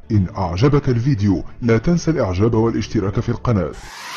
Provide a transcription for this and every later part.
إن أعجبك الفيديو لا تنسى الإعجاب والاشتراك في القناة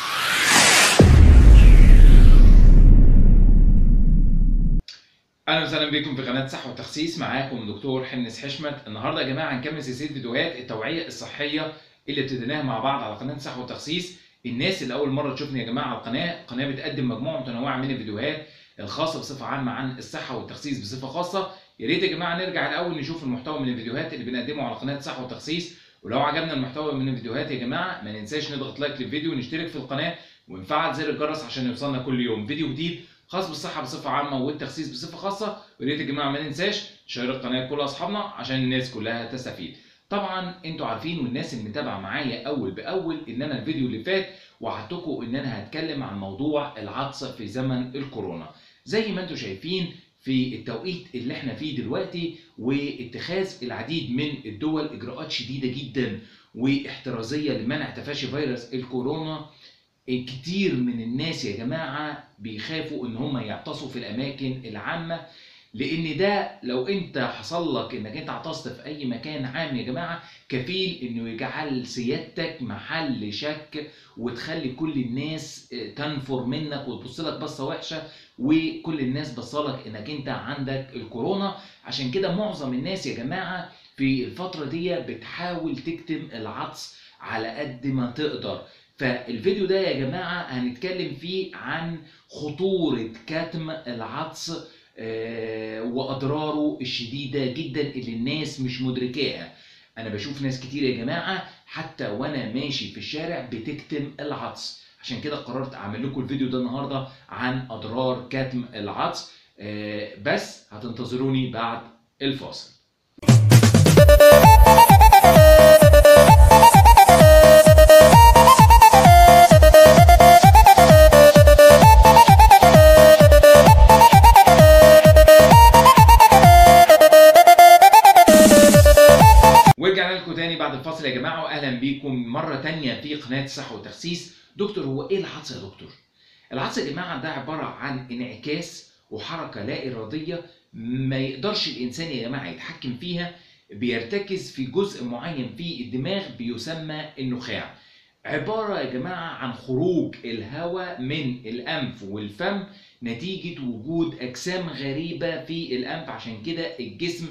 اهلا وسهلا بكم في قناه صحه وتخسيس معاكم دكتور حنس حشمت النهارده يا جماعه هنكمل سلسله فيديوهات التوعيه الصحيه اللي ابتديناها مع بعض على قناه صحه وتخسيس الناس اللي اول مره تشوفني يا جماعه على القناه القناه بتقدم مجموعه متنوعه من الفيديوهات الخاصه بصفه عامه عن الصحه والتخسيس بصفه خاصه يا ريت يا جماعه نرجع الاول نشوف المحتوى من الفيديوهات اللي بنقدمه على قناه صحه وتخسيس ولو عجبنا المحتوى من الفيديوهات يا جماعه ما ننساش نضغط لايك للفيديو ونشترك في القناه ونفعل زر الجرس عشان يوصلنا كل يوم فيديو جديد خاص بالصحه بصفه عامه والتخسيس بصفه خاصه ويا ريت يا جماعه ما ننساش نشير القناه لكل اصحابنا عشان الناس كلها تستفيد طبعا انتوا عارفين والناس اللي متابعه معايا اول باول ان انا الفيديو اللي فات وعدتكم ان انا هتكلم عن موضوع العطس في زمن الكورونا زي ما انتوا شايفين في التوقيت اللي احنا فيه دلوقتي واتخاذ العديد من الدول اجراءات شديده جدا واحترازيه لمنع تفاشي فيروس الكورونا كتير من الناس يا جماعه بيخافوا ان هم يعتصوا في الاماكن العامه لان ده لو انت حصل لك انك انت عطست في اي مكان عام يا جماعه كفيل انه يجعل سيادتك محل شك وتخلي كل الناس تنفر منك وتبص لك بصه وحشه وكل الناس بصلك انك انت عندك الكورونا عشان كده معظم الناس يا جماعه في الفتره دي بتحاول تكتم العطس على قد ما تقدر فالفيديو ده يا جماعه هنتكلم فيه عن خطوره كتم العطس واضراره الشديده جدا اللي الناس مش مدركاها انا بشوف ناس كتير يا جماعه حتى وانا ماشي في الشارع بتكتم العطس عشان كده قررت اعمل لكم الفيديو ده النهارده عن اضرار كتم العطس بس هتنتظروني بعد الفاصل ورجعنا لكم تاني بعد الفاصل يا جماعه واهلا بيكم مره تانية في قناه صحه وتخسيس دكتور هو ايه العطس يا دكتور العطس يا جماعه ده عباره عن انعكاس وحركه لا اراديه ما يقدرش الانسان يا جماعه يتحكم فيها بيرتكز في جزء معين في الدماغ بيسمى النخاع عبارة يا جماعة عن خروج الهواء من الأنف والفم نتيجة وجود أجسام غريبة في الأنف عشان كده الجسم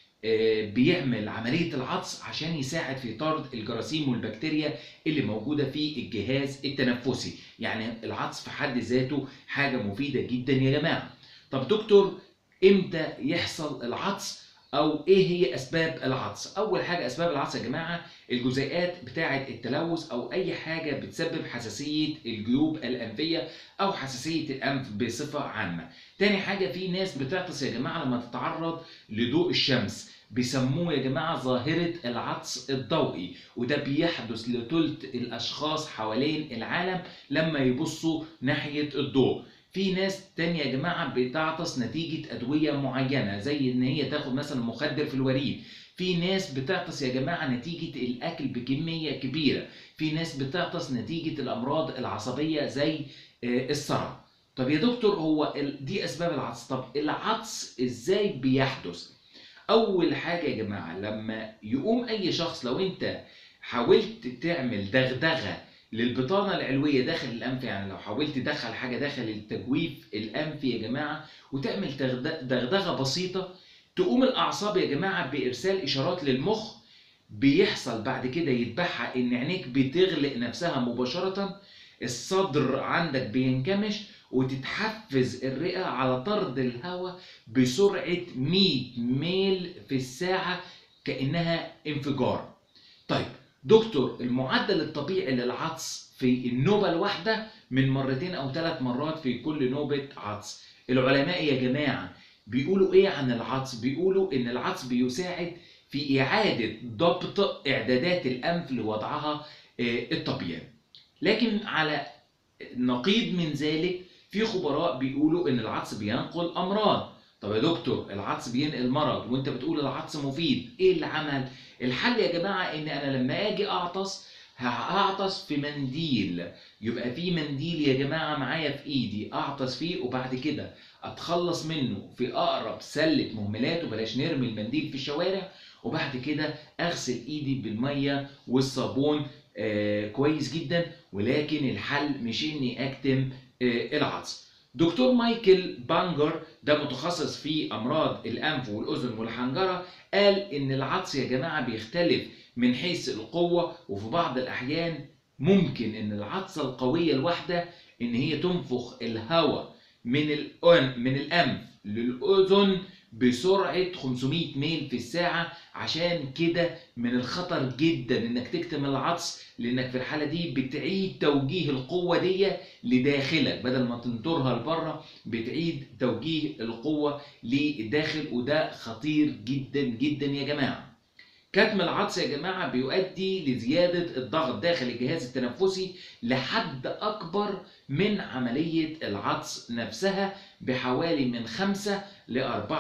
بيعمل عملية العطس عشان يساعد في طرد الجراثيم والبكتيريا اللي موجودة في الجهاز التنفسي يعني العطس في حد ذاته حاجة مفيدة جدا يا جماعة طب دكتور امتى يحصل العطس او ايه هي اسباب العطس اول حاجه اسباب العطس يا جماعه الجزيئات بتاعه التلوث او اي حاجه بتسبب حساسيه الجيوب الانفيه او حساسيه الانف بصفه عامه تاني حاجه في ناس بتعطس يا جماعه لما تتعرض لضوء الشمس بيسموه يا جماعه ظاهره العطس الضوئي وده بيحدث لثلث الاشخاص حوالين العالم لما يبصوا ناحيه الضوء في ناس تانية يا جماعة بتعطس نتيجة أدوية معينة زي إن هي تاخد مثلا مخدر في الوريد في ناس بتعطس يا جماعة نتيجة الأكل بكمية كبيرة في ناس بتعطس نتيجة الأمراض العصبية زي الصرع طب يا دكتور هو دي أسباب العطس طب العطس إزاي بيحدث أول حاجة يا جماعة لما يقوم أي شخص لو أنت حاولت تعمل دغدغة للبطانه العلويه داخل الانف يعني لو حاولت تدخل حاجه داخل التجويف الانفي يا جماعه وتعمل دغدغه بسيطه تقوم الاعصاب يا جماعه بارسال اشارات للمخ بيحصل بعد كده يتبعها ان عينيك بتغلق نفسها مباشره الصدر عندك بينكمش وتتحفز الرئه على طرد الهواء بسرعه 100 ميل في الساعه كانها انفجار طيب دكتور المعدل الطبيعي للعطس في النوبة الواحدة من مرتين أو ثلاث مرات في كل نوبة عطس العلماء يا جماعة بيقولوا إيه عن العطس؟ بيقولوا إن العطس بيساعد في إعادة ضبط إعدادات الأنف لوضعها الطبيعي لكن على نقيض من ذلك في خبراء بيقولوا إن العطس بينقل أمراض طب يا دكتور العطس بينقل مرض وانت بتقول العطس مفيد ايه اللي عمل الحل يا جماعه ان انا لما اجي اعطس هعطس في منديل يبقى في منديل يا جماعه معايا في ايدي اعطس فيه وبعد كده اتخلص منه في اقرب سله مهملات وبلاش نرمي المنديل في الشوارع وبعد كده اغسل ايدي بالميه والصابون آه كويس جدا ولكن الحل مش اني اكتم آه العطس دكتور مايكل بانجر ده متخصص في امراض الانف والاذن والحنجره قال ان العطس يا جماعه بيختلف من حيث القوه وفي بعض الاحيان ممكن ان العطسه القويه الواحده ان هي تنفخ الهواء من الأن من الانف للاذن بسرعه 500 ميل في الساعه عشان كده من الخطر جدا انك تكتم العطس لانك في الحاله دي بتعيد توجيه القوه دي لداخلك بدل ما تنطرها لبره بتعيد توجيه القوه للداخل وده خطير جدا جدا يا جماعه كتم العطس يا جماعة بيؤدي لزيادة الضغط داخل الجهاز التنفسي لحد أكبر من عملية العطس نفسها بحوالي من 5 ل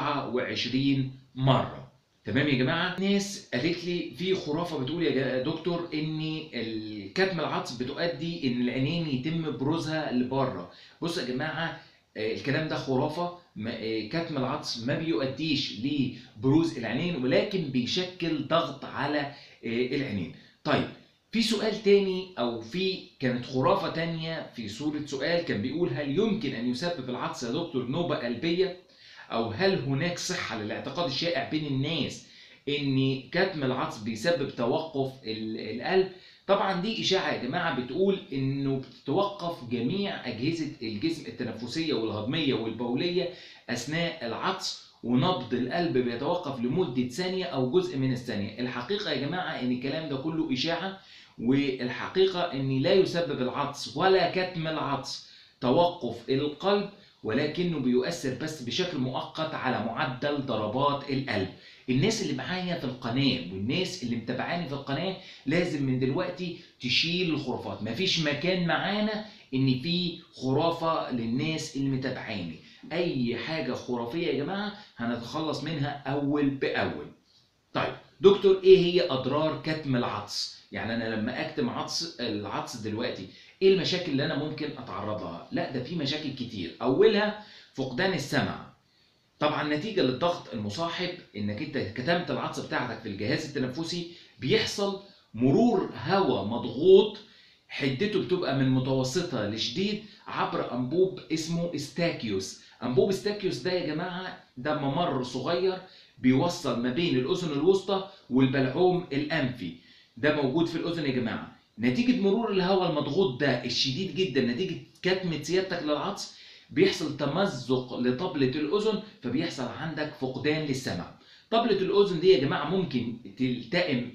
24 مرة تمام يا جماعة ناس قالت لي في خرافة بتقول يا دكتور ان كتم العطس بتؤدي ان العينين يتم بروزها لبره بصوا يا جماعة الكلام ده خرافة كتم العطس ما بيؤديش لبروز العينين ولكن بيشكل ضغط على العينين طيب في سؤال تاني او في كانت خرافة تانية في صورة سؤال كان بيقول هل يمكن ان يسبب العطس يا دكتور نوبة قلبية او هل هناك صحة للاعتقاد الشائع بين الناس ان كتم العطس بيسبب توقف القلب طبعا دي اشاعه يا جماعه بتقول انه بتتوقف جميع اجهزه الجسم التنفسيه والهضميه والبوليه اثناء العطس ونبض القلب بيتوقف لمده ثانيه او جزء من الثانيه الحقيقه يا جماعه ان الكلام ده كله اشاعه والحقيقه ان لا يسبب العطس ولا كتم العطس توقف القلب ولكنه بيؤثر بس بشكل مؤقت على معدل ضربات القلب الناس اللي معايا في القناة والناس اللي متابعاني في القناة لازم من دلوقتي تشيل الخرافات مفيش مكان معانا ان في خرافة للناس اللي متابعاني اي حاجة خرافية يا جماعة هنتخلص منها اول باول طيب دكتور ايه هي اضرار كتم العطس يعني انا لما اكتم عطس العطس دلوقتي ايه المشاكل اللي انا ممكن اتعرض لها لا ده في مشاكل كتير اولها فقدان السمع طبعا نتيجه للضغط المصاحب انك انت كتمت العطس بتاعتك في الجهاز التنفسي بيحصل مرور هواء مضغوط حدته بتبقى من متوسطه لشديد عبر انبوب اسمه استاكيوس انبوب استاكيوس ده يا جماعه ده ممر صغير بيوصل ما بين الاذن الوسطى والبلعوم الانفي ده موجود في الاذن يا جماعه نتيجه مرور الهواء المضغوط ده الشديد جدا نتيجه كتمه سيادتك للعطس بيحصل تمزق لطبلة الأذن فبيحصل عندك فقدان للسمع طبلة الأذن دي يا جماعة ممكن تلتئم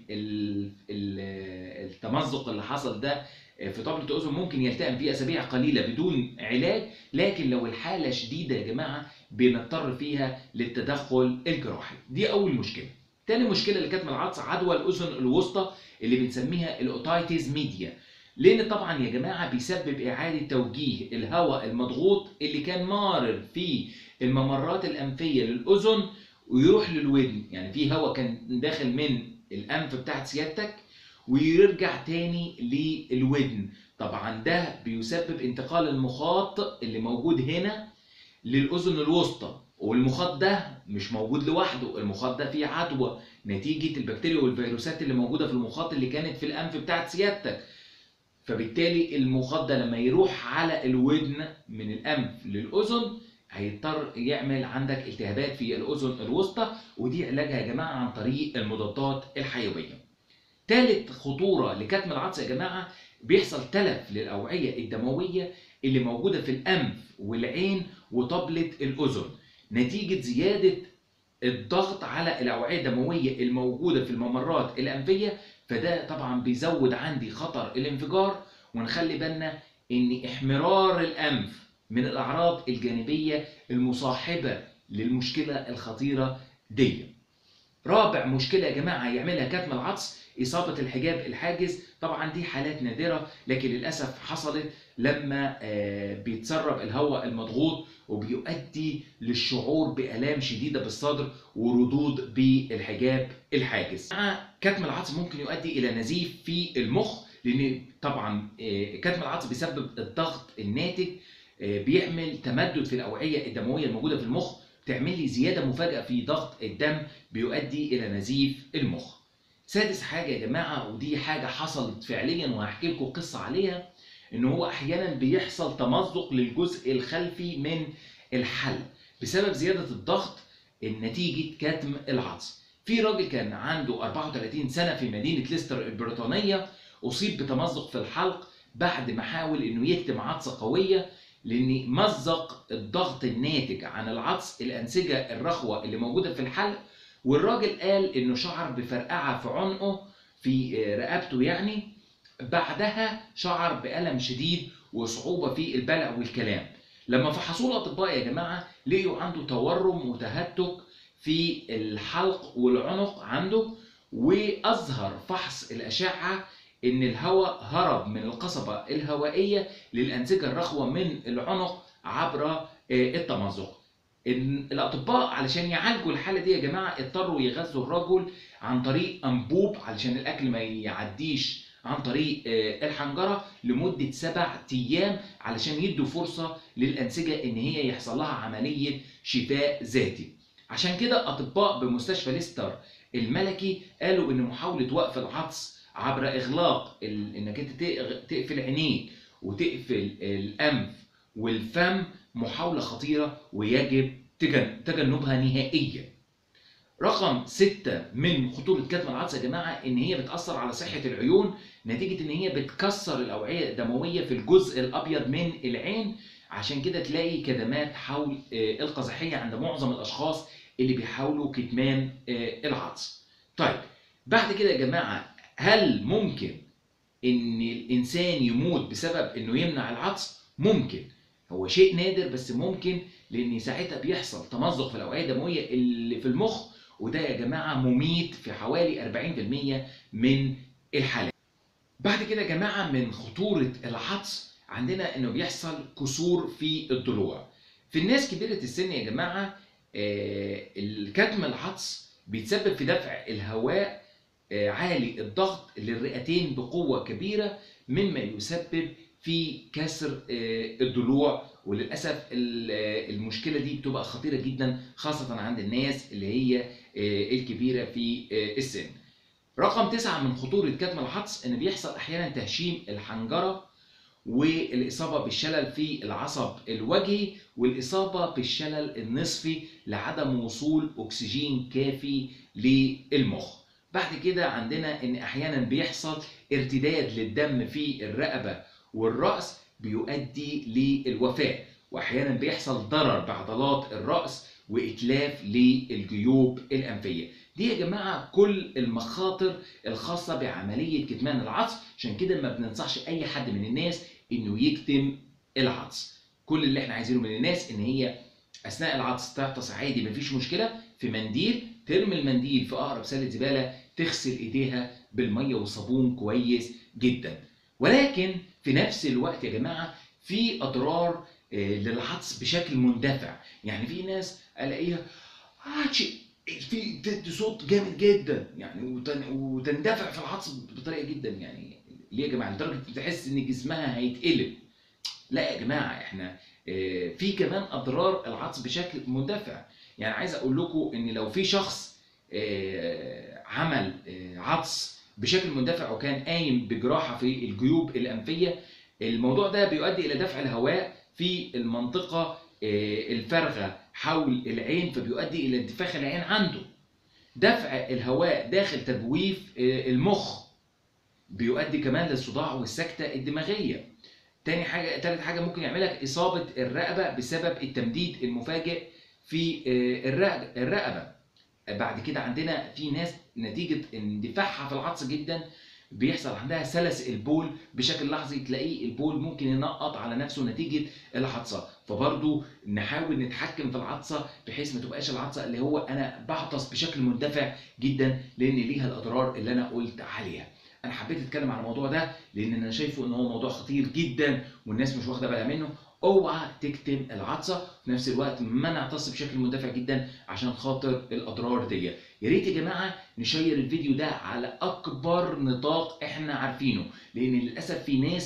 التمزق اللي حصل ده في طبلة الأذن ممكن يلتئم في أسابيع قليلة بدون علاج لكن لو الحالة شديدة يا جماعة بنضطر فيها للتدخل الجراحي دي أول مشكلة تاني مشكلة لكتم العطس عدوى الأذن الوسطى اللي بنسميها الأوتايتس ميديا لان طبعا يا جماعه بيسبب اعاده توجيه الهواء المضغوط اللي كان مارر في الممرات الانفيه للاذن ويروح للودن يعني في هواء كان داخل من الانف بتاعت سيادتك ويرجع تاني للودن طبعا ده بيسبب انتقال المخاط اللي موجود هنا للاذن الوسطى والمخاط ده مش موجود لوحده المخاط ده فيه عدوى نتيجه البكتيريا والفيروسات اللي موجوده في المخاط اللي كانت في الانف بتاعت سيادتك فبالتالي المخاط ده لما يروح على الودن من الانف للاذن هيضطر يعمل عندك التهابات في الاذن الوسطى ودي علاجها يا جماعه عن طريق المضادات الحيويه. ثالث خطوره لكتم العطس يا جماعه بيحصل تلف للاوعيه الدمويه اللي موجوده في الانف والعين وطبله الاذن نتيجه زياده الضغط على الاوعيه الدمويه الموجوده في الممرات الانفيه فده طبعا بيزود عندي خطر الانفجار ونخلي بالنا ان احمرار الانف من الاعراض الجانبيه المصاحبه للمشكله الخطيره دي رابع مشكله يا جماعه يعملها كتم العطس اصابه الحجاب الحاجز طبعا دي حالات نادره لكن للاسف حصلت لما بيتسرب الهواء المضغوط وبيؤدي للشعور بالام شديده بالصدر وردود بالحجاب الحاجز مع كتم العطس ممكن يؤدي الى نزيف في المخ لان طبعا كتم العطس بيسبب الضغط الناتج بيعمل تمدد في الاوعيه الدمويه الموجوده في المخ تعمل لي زياده مفاجئه في ضغط الدم بيؤدي الى نزيف المخ سادس حاجه يا جماعه ودي حاجه حصلت فعليا وهحكي لكم قصه عليها ان هو احيانا بيحصل تمزق للجزء الخلفي من الحلق بسبب زياده الضغط نتيجه كتم العطس في راجل كان عنده 34 سنه في مدينه ليستر البريطانيه اصيب بتمزق في الحلق بعد ما حاول انه يكتم عطسه قويه لان مزق الضغط الناتج عن العطس الانسجه الرخوه اللي موجوده في الحلق والراجل قال انه شعر بفرقعه في عنقه في رقبته يعني بعدها شعر بألم شديد وصعوبة في البلع والكلام لما فحصوه الأطباء يا جماعة لقيوا عنده تورم وتهتك في الحلق والعنق عنده وأظهر فحص الأشعة إن الهواء هرب من القصبة الهوائية للأنسجة الرخوة من العنق عبر التمزق الأطباء علشان يعالجوا الحالة دي يا جماعة اضطروا يغذوا الرجل عن طريق أنبوب علشان الأكل ما يعديش عن طريق الحنجره لمده سبع ايام علشان يدوا فرصه للانسجه ان هي يحصل لها عمليه شفاء ذاتي. عشان كده اطباء بمستشفى ليستر الملكي قالوا ان محاوله وقف العطس عبر اغلاق انك انت تقفل عينيك وتقفل الانف والفم محاوله خطيره ويجب تجنبها نهائيا. رقم ستة من خطورة كتم العطس يا جماعة إن هي بتأثر على صحة العيون نتيجة إن هي بتكسر الأوعية الدموية في الجزء الأبيض من العين عشان كده تلاقي كدمات حول القزحية عند معظم الأشخاص اللي بيحاولوا كتمان العطس. طيب بعد كده يا جماعة هل ممكن إن الإنسان يموت بسبب إنه يمنع العطس؟ ممكن. هو شيء نادر بس ممكن لأن ساعتها بيحصل تمزق في الأوعية الدموية اللي في المخ وده يا جماعة مميت في حوالي 40% من الحالات. بعد كده يا جماعة من خطورة العطس عندنا انه بيحصل كسور في الضلوع. في الناس كبيرة السن يا جماعة الكتم العطس بيتسبب في دفع الهواء عالي الضغط للرئتين بقوة كبيرة مما يسبب في كسر الضلوع وللاسف المشكله دي بتبقى خطيره جدا خاصه عند الناس اللي هي الكبيره في السن. رقم تسعة من خطورة كتم العطس إن بيحصل أحيانا تهشيم الحنجرة والإصابة بالشلل في العصب الوجهي والإصابة بالشلل النصفي لعدم وصول أكسجين كافي للمخ. بعد كده عندنا إن أحيانا بيحصل ارتداد للدم في الرقبة والرأس بيؤدي للوفاة واحيانا بيحصل ضرر بعضلات الراس واتلاف للجيوب الانفيه دي يا جماعه كل المخاطر الخاصه بعمليه كتمان العطس عشان كده ما بننصحش اي حد من الناس انه يكتم العطس كل اللي احنا عايزينه من الناس ان هي اثناء العطس تعطس عادي مفيش مشكله في منديل ترمي المنديل في اقرب سله زباله تغسل ايديها بالميه والصابون كويس جدا ولكن في نفس الوقت يا جماعه في اضرار للعطس بشكل مندفع يعني في ناس الاقيها عاتشي في تدي صوت جامد جدا يعني وتندفع في العطس بطريقه جدا يعني ليه يا جماعه لدرجه تحس ان جسمها هيتقلب لا يا جماعه احنا في كمان اضرار العطس بشكل مندفع يعني عايز اقول لكم ان لو في شخص عمل عطس بشكل مندفع وكان قايم بجراحه في الجيوب الانفيه الموضوع ده بيؤدي الى دفع الهواء في المنطقه الفارغه حول العين فبيؤدي الى انتفاخ العين عنده دفع الهواء داخل تجويف المخ بيؤدي كمان للصداع والسكته الدماغيه تاني حاجه تالت حاجه ممكن يعملك اصابه الرقبه بسبب التمديد المفاجئ في الرقبه بعد كده عندنا في ناس نتيجه اندفاعها في العطس جدا بيحصل عندها سلس البول بشكل لحظي تلاقيه البول ممكن ينقط على نفسه نتيجه العطسه فبرضو نحاول نتحكم في العطسه بحيث ما تبقاش العطسه اللي هو انا بعطس بشكل مندفع جدا لان ليها الاضرار اللي انا قلت عليها انا حبيت اتكلم عن الموضوع ده لان انا شايفه ان هو موضوع خطير جدا والناس مش واخده بالها منه اوعى تكتم العطسه في نفس الوقت ما نعتص بشكل مندفع جدا عشان خاطر الاضرار دي يا ريت يا جماعه نشير الفيديو ده على اكبر نطاق احنا عارفينه لان للاسف في ناس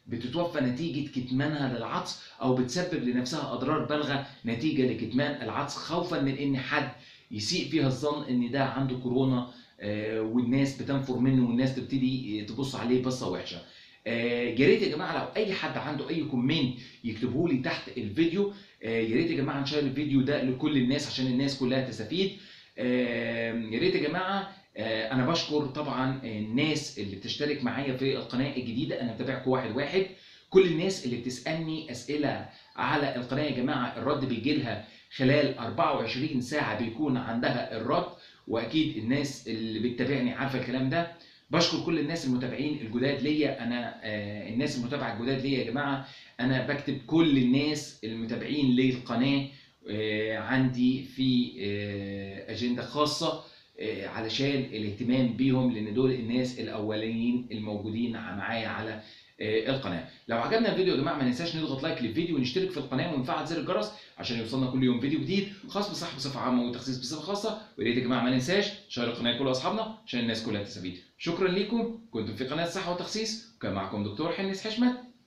بتتوفى نتيجة كتمانها للعطس أو بتسبب لنفسها أضرار بالغة نتيجة لكتمان العطس خوفا من إن حد يسيء فيها الظن إن ده عنده كورونا آه، والناس بتنفر منه والناس تبتدي تبص عليه بصة وحشة آه، يا ريت يا جماعه لو اي حد عنده اي كومنت يكتبه لي تحت الفيديو آه، يا ريت يا جماعه نشير الفيديو ده لكل الناس عشان الناس كلها تستفيد آه، يا ريت يا جماعه آه، انا بشكر طبعا الناس اللي بتشترك معايا في القناه الجديده انا متابعكم واحد واحد كل الناس اللي بتسالني اسئله على القناه يا جماعه الرد بيجي لها خلال 24 ساعه بيكون عندها الرد واكيد الناس اللي بتتابعني عارفه الكلام ده بشكر كل الناس المتابعين الجداد ليا انا آه، الناس المتابعه الجداد ليا يا جماعه انا بكتب كل الناس المتابعين للقناه آه، عندي في آه، اجنده خاصه آه، علشان الاهتمام بيهم لان دول الناس الاولين الموجودين معايا على آه، القناه لو عجبنا الفيديو يا جماعه ما ننساش نضغط لايك للفيديو ونشترك في القناه ونفعل زر الجرس عشان يوصلنا كل يوم فيديو جديد خاص بصحه بصفه عامه وتخصيص بصفه خاصه ويا ريت يا جماعه ما ننساش شير القناه لكل اصحابنا عشان الناس كلها تستفيد شكرا ليكم كنتم في قناه صحه وتخسيس وكان معكم دكتور حنس حشمت